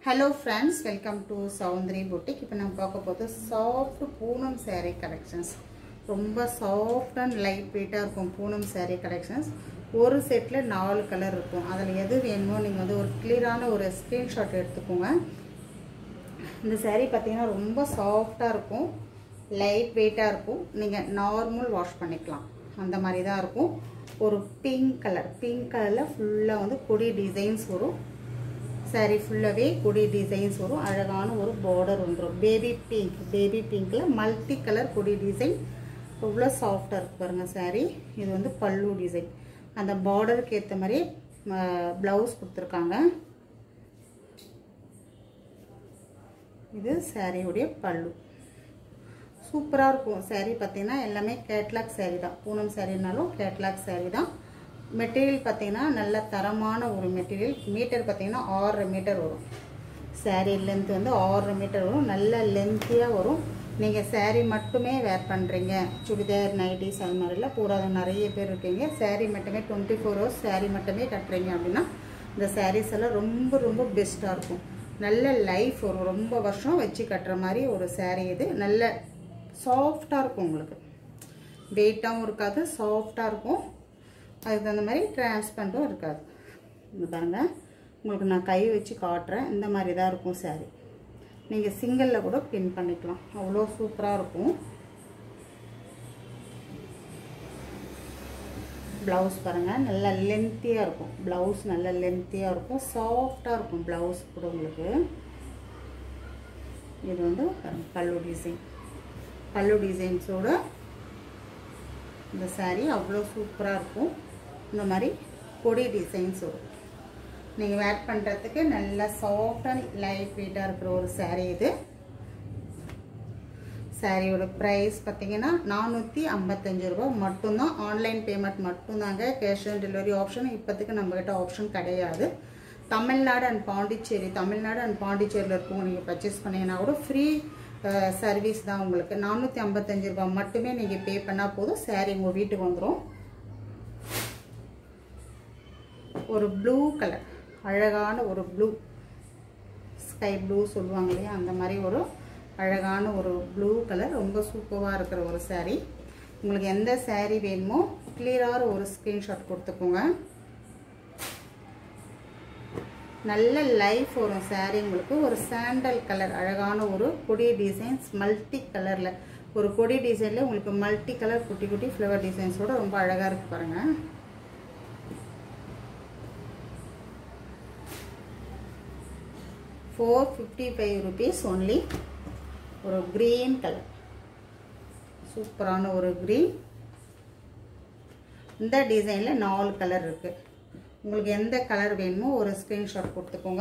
hello friends welcome to Soundari boutique இப்போ நம்ம பார்க்க போகிறது சாஃப்ட் பூனம் saree கலெக்ஷன்ஸ் ரொம்ப சாஃப்ட் அண்ட் லைட் வெயிட்டாக இருக்கும் பூனம் saree கலெக்ஷன்ஸ் ஒரு செட்டில் நாலு கலர் இருக்கும் அதில் எது வேணுமோ நீங்கள் வந்து ஒரு கிளியரான ஒரு ஸ்க்ரீன்ஷாட் எடுத்துக்கோங்க இந்த saree பார்த்தீங்கன்னா ரொம்ப சாஃப்டாக இருக்கும் லைட் வெயிட்டாக இருக்கும் நீங்கள் நார்மல் வாஷ் பண்ணிக்கலாம் அந்த மாதிரி தான் இருக்கும் ஒரு பிங்க் கலர் பிங்க் கலரில் ஃபுல்லாக வந்து கொடி டிசைன்ஸ் வரும் saree ஃபுல்லாகவே கொடி டிசைன்ஸ் வரும் அழகான ஒரு பார்டர் வந்துடும் பேபி பிங்க் பேபி பிங்க்கில் மல்டி கலர் கொடி டிசைன் எவ்வளோ சாஃப்டாக இருக்கு பாருங்கள் saree இது வந்து பல்லு டிசைன் அந்த பார்டருக்கு ஏற்ற மாதிரி ப்ளவுஸ் கொடுத்துருக்காங்க இது சாரியுடைய பல்லு சூப்பராக இருக்கும் saree பார்த்தீங்கன்னா எல்லாமே கேட்லாக் saree தான் பூனம் சாரினாலும் கேட்லாக் saree தான் மெட்டீரியல் பார்த்தீங்கன்னா நல்ல தரமான ஒரு மெட்டீரியல் மீட்டர் பார்த்தீங்கன்னா ஆறரை மீட்டர் வரும் saree லென்த் வந்து ஆறரை மீட்டர் வரும் நல்ல லென்த்தியாக வரும் நீங்கள் saree மட்டுமே வேர் பண்ணுறீங்க சுடிதார் நைட்டிஸ் அது மாதிரிலாம் கூடாத நிறைய பேர் இருக்கீங்க saree மட்டுமே டுவெண்ட்டி ஃபோர் ஹவர்ஸ் saree மட்டுமே கட்டுறீங்க அப்படின்னா இந்த sarees எல்லாம் ரொம்ப ரொம்ப பெஸ்ட்டாக இருக்கும் நல்ல லைஃப் வரும் ரொம்ப வருஷம் வச்சு கட்டுற மாதிரி ஒரு saree இது நல்ல சாஃப்டாக இருக்கும் உங்களுக்கு வெயிட்டாகவும் இருக்காது சாஃப்டாக இருக்கும் அதுக்கு தகுந்த மாதிரி டிரான்ஸ்பரண்ட்டும் இருக்காது இங்கே பாருங்கள் உங்களுக்கு நான் கை வச்சு காட்டுறேன் இந்த மாதிரி தான் இருக்கும் saree நீங்கள் சிங்கிளில் கூட பின் பண்ணிக்கலாம் அவ்வளோ சூப்பராக இருக்கும் ப்ளவுஸ் பாருங்கள் நல்லா லென்த்தியாக இருக்கும் ப்ளவுஸ் நல்லா லென்த்தியாக இருக்கும் சாஃப்டாக இருக்கும் ப்ளவுஸ் கூட உங்களுக்கு இது வந்து பல்லு டிசைன் பல்லு டிசைன்ஸோட இந்த saree அவ்வளோ சூப்பராக இருக்கும் இந்த மாதிரி கொடி டிசைன்ஸ் வரும் நீங்கள் வேர் பண்ணுறதுக்கு நல்ல சாஃப்ட் அண்ட் லைட் வெயிட்டாக இருக்கிற ஒரு saree இது சாரியோட ப்ரைஸ் பார்த்தீங்கன்னா நானூற்றி ஐம்பத்தஞ்சு ரூபா மட்டும்தான் ஆன்லைன் பேமெண்ட் மட்டும்தாங்க கேஷ் ஆன் டெலிவரி ஆப்ஷன் இப்போதைக்கு நம்மக்கிட்ட ஆப்ஷன் கிடையாது தமிழ்நாடு அண்ட் பாண்டிச்சேரி தமிழ்நாடு அண்ட் பாண்டிச்சேரியில் இருக்கவங்க நீங்கள் பர்ச்சேஸ் பண்ணீங்கன்னா கூட ஃப்ரீ சர்வீஸ் தான் உங்களுக்கு நானூற்றி ஐம்பத்தஞ்சு ரூபா மட்டுமே நீங்கள் பே பண்ணால் போதும் சாரி உங்கள் வீட்டுக்கு வந்துடும் ஒரு ப்ளூ கலர் அழகான ஒரு ப்ளூ ஸ்கை ப்ளூ சொல்லுவாங்க இல்லையா அந்த மாதிரி ஒரு அழகான ஒரு ப்ளூ கலர் ரொம்ப சூப்பராக இருக்கிற ஒரு saree உங்களுக்கு எந்த saree வேணுமோ கிளியரான ஒரு ஸ்க்ரீன்ஷாட் கொடுத்துக்கோங்க நல்ல லைஃப் வரும் saree உங்களுக்கு ஒரு சாண்டல் கலர் அழகான ஒரு கொடி டிசைன்ஸ் மல்டி கலரில் ஒரு கொடி டிசைனில் உங்களுக்கு மல்டி கலர் குட்டி குட்டி ஃப்ளவர் டிசைன்ஸோட ரொம்ப அழகாக இருக்குது பாருங்கள் four fifty five rupees only ஒரு க்ரீன் கலர் சூப்பரான ஒரு க்ரீன் இந்த டிசைனில் நாலு கலர் இருக்குது உங்களுக்கு எந்த கலர் வேணுமோ ஒரு ஸ்க்ரீன்ஷாட் கொடுத்துக்கோங்க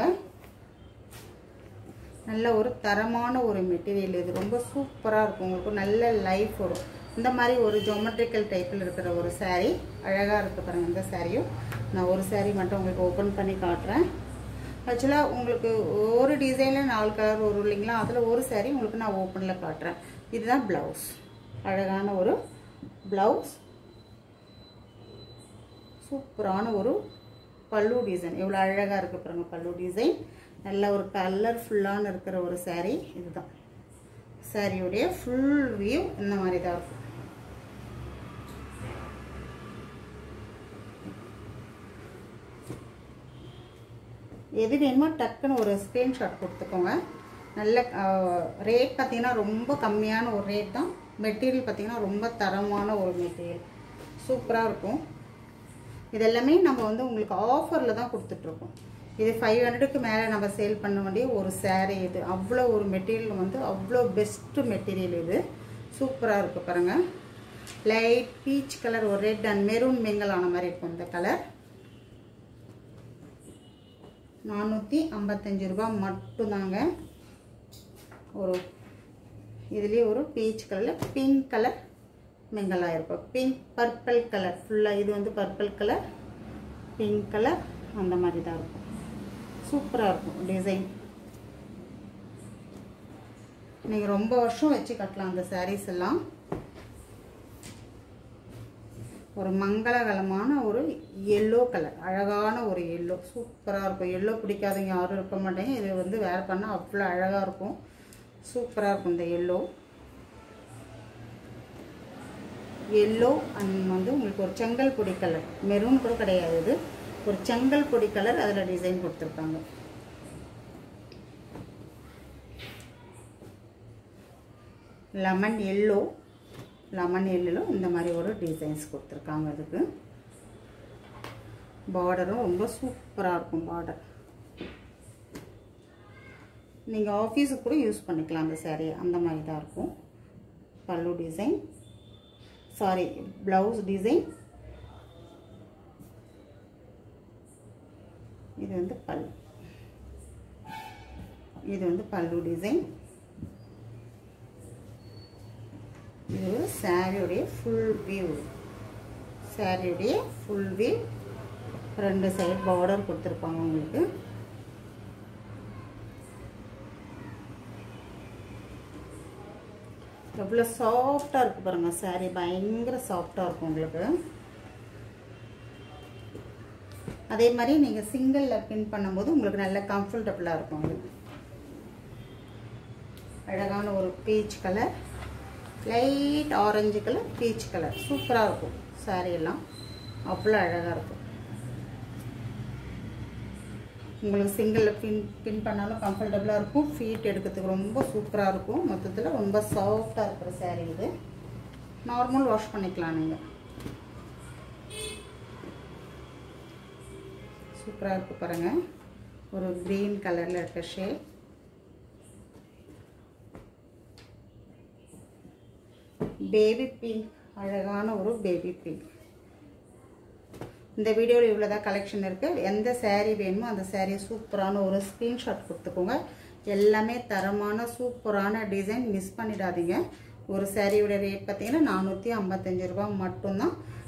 நல்ல ஒரு தரமான ஒரு மெட்டீரியல் இது ரொம்ப சூப்பராக இருக்கும் உங்களுக்கு நல்ல லைஃப் வரும் இந்த மாதிரி ஒரு ஜொமெட்ரிக்கல் டைப்பில் இருக்கிற ஒரு saree அழகாக இருக்குது பாருங்கள் இந்த சாரியும் நான் ஒரு saree மட்டும் உங்களுக்கு ஓப்பன் பண்ணி காட்டுறேன் ஆக்சுவலாக உங்களுக்கு ஒரு டிசைனில் நாலு கலர் வரும் இல்லைங்களா அதில் ஒரு saree உங்களுக்கு நான் ஓப்பனில் காட்டுறேன் இதுதான் ப்ளவுஸ் அழகான ஒரு ப்ளவுஸ் சூப்பரான ஒரு பல்லு டிசைன் எவ்வளோ அழகாக இருக்குது பாருங்கள் பல்லு டிசைன் நல்ல ஒரு கலர்ஃபுல்லான இருக்கிற ஒரு saree இதுதான் சாரியுடைய ஃபுல் வியூ இந்த மாதிரி தான் இருக்கும் எது வேணுமோ டக்குன்னு ஒரு ஸ்க்ரீன்ஷாட் கொடுத்துக்கோங்க நல்ல ரேட் பார்த்தீங்கன்னா ரொம்ப கம்மியான ஒரு ரேட் தான் மெட்டீரியல் பார்த்தீங்கன்னா ரொம்ப தரமான ஒரு மெட்டீரியல் சூப்பராக இருக்கும் இதெல்லாமே நம்ம வந்து உங்களுக்கு ஆஃபரில் தான் கொடுத்துட்ருக்கோம் இது ஃபைவ் ஹண்ட்ரடுக்கு மேலே நம்ம சேல் பண்ண வேண்டிய ஒரு சேரீ இது அவ்வளோ ஒரு மெட்டீரியல் வந்து அவ்வளோ பெஸ்ட்டு மெட்டீரியல் இது சூப்பராக இருக்குது பாருங்கள் லைட் பீச் கலர் ஒரு ரெட் அண்ட் மெரூன் மிங்கல் ஆன மாதிரி இருக்கும் இந்த கலர் நானூற்றி ஐம்பத்தஞ்சு ரூபா மட்டும்தாங்க ஒரு இதுலேயே ஒரு பீச் கலரில் பிங்க் கலர் மிங்கலாக இருக்கும் பிங்க் பர்பிள் கலர் ஃபுல்லாக இது வந்து பர்பிள் கலர் பிங்க் கலர் அந்த மாதிரி தான் இருக்கும் சூப்பராக இருக்கும் டிசைன் நீங்கள் ரொம்ப வருஷம் வச்சு கட்டலாம் அந்த சாரீஸ் எல்லாம் ஒரு மங்களகரமான ஒரு எல்லோ கலர் அழகான ஒரு எல்லோ சூப்பராக இருக்கும் எல்லோ பிடிக்காதவங்க யாரும் இருக்க மாட்டேங்க இது வந்து வேர் பண்ணால் அவ்வளோ அழகாக இருக்கும் சூப்பராக இருக்கும் இந்த எல்லோ எல்லோ அண்ட் வந்து உங்களுக்கு ஒரு செங்கல் பொடி கலர் மெரூன் கூட கிடையாது இது ஒரு செங்கல் பொடி கலர் அதில் டிசைன் கொடுத்துருக்காங்க லெமன் எல்லோ லெமன் எல்லோ இந்த மாதிரி ஒரு டிசைன்ஸ் கொடுத்துருக்காங்க அதுக்கு பார்டரும் ரொம்ப சூப்பராக இருக்கும் பார்டர் நீங்கள் ஆஃபீஸுக்கு கூட யூஸ் பண்ணிக்கலாம் அந்த saree அந்த மாதிரி தான் இருக்கும் பல்லு டிசைன் சாரி ப்ளவுஸ் டிசைன் இது வந்து பல்லு இது வந்து பல்லு டிசைன் இது சாரியுடைய ஃபுல் வியூ சாரியுடைய ஃபுல் வியூ ரெண்டு சைடு பார்டர் கொடுத்துருப்பாங்க உங்களுக்கு எவ்வளோ சாஃப்டாக இருக்குது பாருங்கள் சாரீ பயங்கர சாஃப்டாக இருக்கும் உங்களுக்கு அதே மாதிரி நீங்கள் சிங்கிளில் பின் பண்ணும்போது உங்களுக்கு நல்ல கம்ஃபர்டபுளாக இருக்கும் உங்களுக்கு அழகான ஒரு peach colour light orange colour peach colour சூப்பராக இருக்கும் சாரீ எல்லாம் அவ்வளோ அழகாக இருக்கும் உங்களுக்கு சிங்கிளில் பின் பின் பண்ணாலும் கம்ஃபர்டபுளாக இருக்கும் ஃபீட் எடுக்கிறதுக்கு ரொம்ப சூப்பராக இருக்கும் மொத்தத்தில் ரொம்ப சாஃப்டாக இருக்கிற சாரீ இது நார்மல் வாஷ் பண்ணிக்கலாம் நீங்கள் சூப்பராக இருக்குது பாருங்கள் ஒரு க்ரீன் கலரில் இருக்க ஷேட் பேபி பிங்க் அழகான ஒரு பேபி பிங்க் இந்த வீடியோவில் இவ்வளோ தான் கலெக்ஷன் இருக்குது எந்த saree வேணுமோ அந்த saree சூப்பரான ஒரு ஸ்க்ரீன்ஷாட் கொடுத்துக்கோங்க எல்லாமே தரமான சூப்பரான டிசைன் மிஸ் பண்ணிடாதீங்க ஒரு சாரியோட ரேட் பார்த்தீங்கன்னா நானூற்றி ஐம்பத்தஞ்சு ரூபா மட்டும்தான்